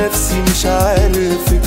نفسي مش عارفك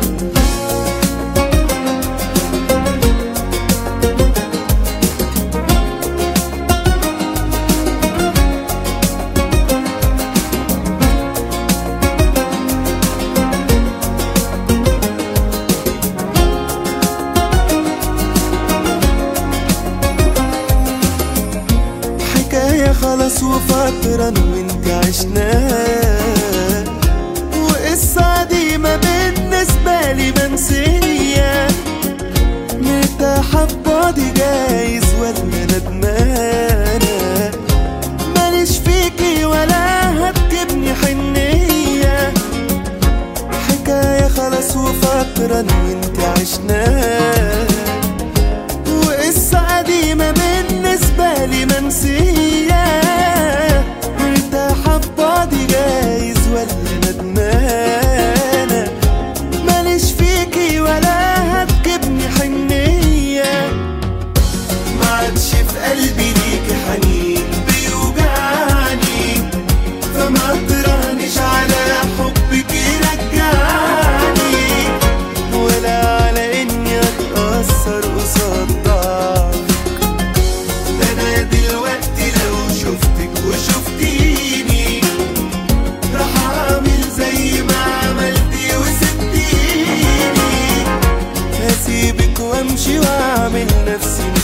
حكاية خلاص وفترة أنا وانت عشناها وقصة قديمة بالنسبة لي منسية مرتاحة ببعدي جايز ولا ندمانة ماليش فيكي ولا هتجيبني حنية حكاية خلاص وفترة أنا وانت عشناها وقصة قديمة بالنسبة لي منسية مرتاحة ببعضي جايز ولا ندمانة ماليش فيكي ولا هتجيبني حنية ما عادش في قلبي ليكي حنين بيوجعني فما ترهنش على حبك يرجعني ولا على اني اتأثر قصاد ضعفك ده انا دلوقتي لو شفتك وشفتيني راح اعمل زي ما عملتي وسبتيني هسيبك وامشي واعمل نفسي